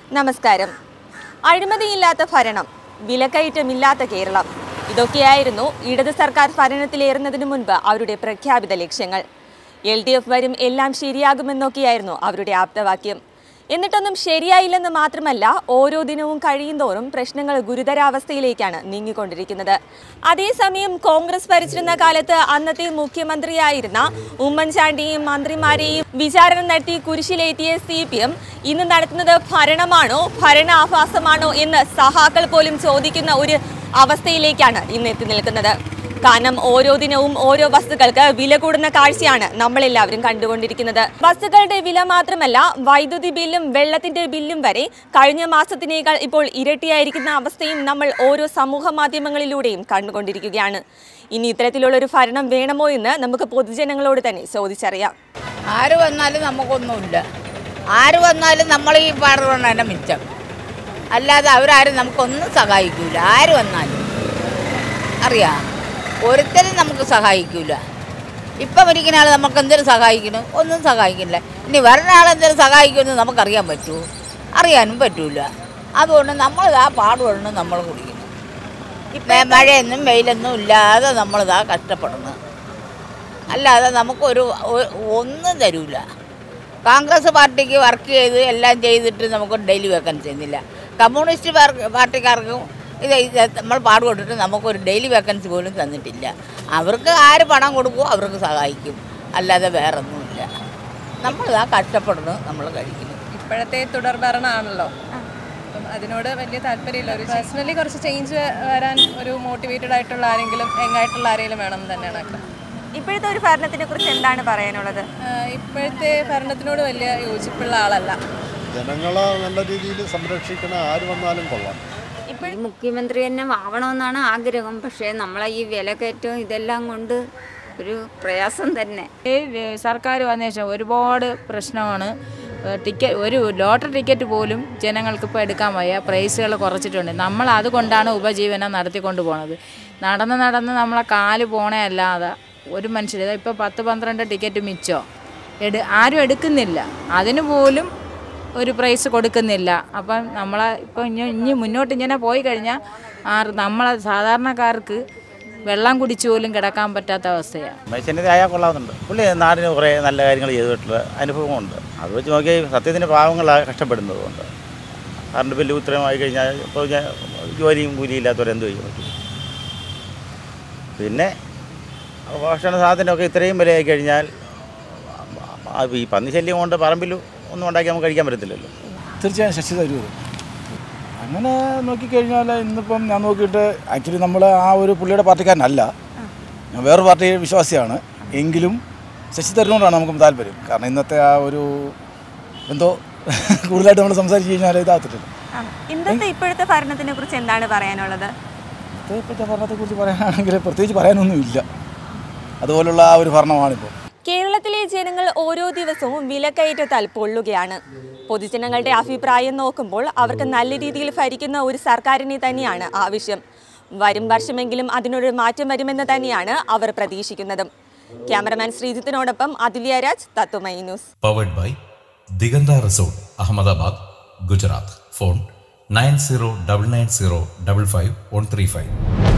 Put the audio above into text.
നമസ്കാരം അഴിമതിയില്ലാത്ത ഭരണം വിലക്കയറ്റമില്ലാത്ത കേരളം ഇതൊക്കെയായിരുന്നു ഇടത് സർക്കാർ ഭരണത്തിലേറുന്നതിന് മുൻപ് അവരുടെ പ്രഖ്യാപിത ലക്ഷ്യങ്ങൾ എൽ ഡി എഫ് വരും എല്ലാം ശരിയാകുമെന്നൊക്കെയായിരുന്നു അവരുടെ ആപ്തവാക്യം എന്നിട്ടൊന്നും ശരിയായില്ലെന്ന് മാത്രമല്ല ഓരോ ദിനവും കഴിയുന്തോറും പ്രശ്നങ്ങൾ ഗുരുതരാവസ്ഥയിലേക്കാണ് നീങ്ങിക്കൊണ്ടിരിക്കുന്നത് അതേസമയം കോൺഗ്രസ് ഭരിച്ചിരുന്ന കാലത്ത് അന്നത്തെ മുഖ്യമന്ത്രിയായിരുന്ന ഉമ്മൻചാണ്ടിയെയും മന്ത്രിമാരെയും വിചാരണ നടത്തി കുരിശിലേറ്റിയ സി പി എം ഇന്ന് നടത്തുന്നത് ഭരണമാണോ ഭരണാഭാസമാണോ എന്ന് സഹാക്കൾ പോലും ചോദിക്കുന്ന ഒരു അവസ്ഥയിലേക്കാണ് ഇന്ന് എത്തി നിൽക്കുന്നത് കാരണം ഓരോ ദിനവും ഓരോ വസ്തുക്കൾക്ക് വില കൂടുന്ന കാഴ്ചയാണ് നമ്മളെല്ലാവരും കണ്ടുകൊണ്ടിരിക്കുന്നത് വസ്തുക്കളുടെ വില മാത്രമല്ല വൈദ്യുതി ബില്ലും വെള്ളത്തിന്റെ ബില്ലും വരെ കഴിഞ്ഞ മാസത്തിനേക്കാൾ ഇപ്പോൾ ഇരട്ടിയായിരിക്കുന്ന അവസ്ഥയും നമ്മൾ ഓരോ സമൂഹ മാധ്യമങ്ങളിലൂടെയും കണ്ടുകൊണ്ടിരിക്കുകയാണ് ഇനി ഇത്തരത്തിലുള്ള ഒരു ഭരണം വേണമോ എന്ന് നമുക്ക് പൊതുജനങ്ങളോട് തന്നെ ചോദിച്ചറിയാം ആര് വന്നാലും നമുക്കൊന്നുമില്ല ആര് വന്നാലും നമ്മൾ ഈ പാടുകൊണ്ട് തന്നെ മിച്ചം അല്ലാതെ അവരാരും നമുക്കൊന്നും സഹായിക്കൂല ആര് വന്നാലും അറിയാം ഒരുത്തരും നമുക്ക് സഹായിക്കൂല ഇപ്പം ഇരിക്കുന്ന ആൾ നമുക്ക് എന്തിനും സഹായിക്കണം ഒന്നും സഹായിക്കില്ല ഇനി വരുന്ന ആൾ എന്തിനും സഹായിക്കുമെന്ന് നമുക്കറിയാൻ പറ്റുമോ അറിയാനും പറ്റൂല അതുകൊണ്ട് നമ്മൾ ആ പാടുകൊണ്ട് നമ്മൾ കുടിക്കണം ഇപ്പം മഴയൊന്നും വെയിലൊന്നും ഇല്ലാതെ നമ്മളിതാ കഷ്ടപ്പെടുന്നു അല്ലാതെ നമുക്കൊരു ഒ- ഒന്നും തരൂല കോൺഗ്രസ് പാർട്ടിക്ക് വർക്ക് ചെയ്ത് എല്ലാം ചെയ്തിട്ട് നമുക്ക് ഡെയിലി വേക്കൻസി ചെയ്യുന്നില്ല കമ്മ്യൂണിസ്റ്റ് പാർ- പാർട്ടിക്കാർക്കും ഇത് ഇത് നമ്മൾ പാടുപെട്ടിട്ട് നമുക്കൊരു ഡെയിലി വേക്കൻസി പോലും തന്നിട്ടില്ല അവർക്ക് ആര് പണം കൊടുക്കുമോ അവർക്ക് സഹായിക്കും അല്ലാതെ വേറൊന്നുമില്ല നമ്മളിതാ കഷ്ടപ്പെടുന്നു നമ്മൾ കഴിക്കുന്നു ഇപ്പോഴത്തെ തുടർ ഭരണമാണല്ലോ അപ്പം അതിനോട് വലിയ താല്പര്യമില്ല ഒരു പേഴ്സണലി കുറച്ച് ചേഞ്ച് വരാൻ ഒരു മോട്ടിവേറ്റഡ് ആയിട്ടുള്ള ആരെങ്കിലും യങ്ങായിട്ടുള്ള ആരെങ്കിലും വേണം എന്ന് തന്നെയാണ് ആഗ്രഹം ഇപ്പോഴത്തെ ഒരു ഭരണത്തിനെ കുറിച്ച് എന്താണ് പറയാനുള്ളത് ആഹ് ഇപ്പോഴത്തെ ഭരണത്തിനോട് വലിയ യോജിപ്പുള്ള ആളല്ല ജനങ്ങളെ നല്ല രീതിയിൽ സംരക്ഷിക്കണ ആര് വന്നാലും കൊള്ളാം ഈ മുഖ്യമന്ത്രി തന്നെ ആവണമെന്നാണ് ആഗ്രഹം പക്ഷേ നമ്മളെ ഈ വിലക്കയറ്റവും ഇതെല്ലാം കൊണ്ട് ഒരു പ്രയാസം തന്നെ ഈ സർക്കാർ വന്ന ശേഷം ഒരുപാട് പ്രശ്നമാണ് ടിക്കറ്റ് ഒരു ലോട്ടറി ടിക്കറ്റ് പോലും ജനങ്ങൾക്ക് ഇപ്പോൾ എടുക്കാൻ വയ്യ പ്രൈസുകൾ കുറച്ചിട്ടുണ്ട് നമ്മൾ അതുകൊണ്ടാണ് ഉപജീവനം നടത്തിക്കൊണ്ട് പോണത് നടന്ന് നടന്ന് നമ്മളെ കാല് പോണേ അല്ലാതെ ഒരു മനുഷ്യർ ഇപ്പോൾ പത്ത് പന്ത്രണ്ട് ടിക്കറ്റ് മിച്ചോ എടു ആരും എടുക്കുന്നില്ല അതിന് പോലും ഒരു പ്രൈസ് കൊടുക്കുന്നില്ല അപ്പം നമ്മളെ ഇപ്പോൾ ഇനി ഇനി മുന്നോട്ട് ഇങ്ങനെ പോയി കഴിഞ്ഞാൽ ആറ് നമ്മളെ സാധാരണക്കാർക്ക് വെള്ളം കുടിച്ചു പോലും കിടക്കാൻ പറ്റാത്ത അവസ്ഥയാണ് മേശനിധി ആയാൽ കൊള്ളാവുന്നുണ്ട് പുള്ളി നാടിന് കുറേ നല്ല കാര്യങ്ങൾ ചെയ്തിട്ടുള്ള അനുഭവമുണ്ട് അത് വെച്ച് നോക്കിയാൽ സത്യത്തിന് പാവങ്ങളാണ് കഷ്ടപ്പെടുന്നതുകൊണ്ട് കറണ്ട് ബില്ല് ഉത്തരമായി കഴിഞ്ഞാൽ ഇപ്പോൾ ഞാൻ ജോലിയും കൂലിയില്ലാത്തവരെന്ത് ചെയ്യും പറ്റും പിന്നെ ഭക്ഷണ സാധനമൊക്കെ ഇത്രയും വിലയായി കഴിഞ്ഞാൽ ആ ഈ പന്നി ശല്യം കൊണ്ട് പറമ്പിൽ ഒന്നും ഉണ്ടാക്കി നമുക്ക് കഴിക്കാൻ പറ്റത്തില്ലല്ലോ തീർച്ചയായും ശശി തരൂർ അങ്ങനെ നോക്കിക്കഴിഞ്ഞാൽ ഇന്നിപ്പം ഞാൻ നോക്കിയിട്ട് ആക്ച്വലി നമ്മൾ ആ ഒരു പുള്ളിയുടെ പാർട്ടിക്കാരനല്ല ഞാൻ വേറൊരു പാർട്ടി വിശ്വാസിയാണ് എങ്കിലും ശശി തരൂരിനോടാണ് നമുക്ക് താല്പര്യം കാരണം ഇന്നത്തെ ആ ഒരു എന്തോ കൂടുതലായിട്ട് നമ്മൾ സംസാരിച്ച് കഴിഞ്ഞാൽ ഇതാകത്തില്ല ഇന്നത്തെ ഇപ്പോഴത്തെ ഭരണത്തിനെ കുറിച്ച് എന്താണ് പറയാനുള്ളത് ഇപ്പോഴത്തെ ഭരണത്തെക്കുറിച്ച് പറയാനാണെങ്കിൽ പ്രത്യേകിച്ച് പറയാനൊന്നുമില്ല അതുപോലുള്ള ആ ഒരു ഭരണമാണിപ്പോൾ കേരളത്തിലെ ജനങ്ങൾ ഓരോ ദിവസവും വിലക്കയറ്റത്താൽ പൊള്ളുകയാണ് പൊതുജനങ്ങളുടെ അഭിപ്രായം നോക്കുമ്പോൾ അവർക്ക് നല്ല രീതിയിൽ ഭരിക്കുന്ന ഒരു സർക്കാരിനെ തന്നെയാണ് ആവശ്യം വരും വർഷമെങ്കിലും അതിനൊരു മാറ്റം വരുമെന്ന് തന്നെയാണ് അവർ പ്രതീക്ഷിക്കുന്നതും ക്യാമറമാൻ ശ്രീജിത്തിനോടൊപ്പം Athulya Raj Tatwamayi news powered by Digantha resort Ahmedabad Gujarat phone nine zero double nine zero double five one three five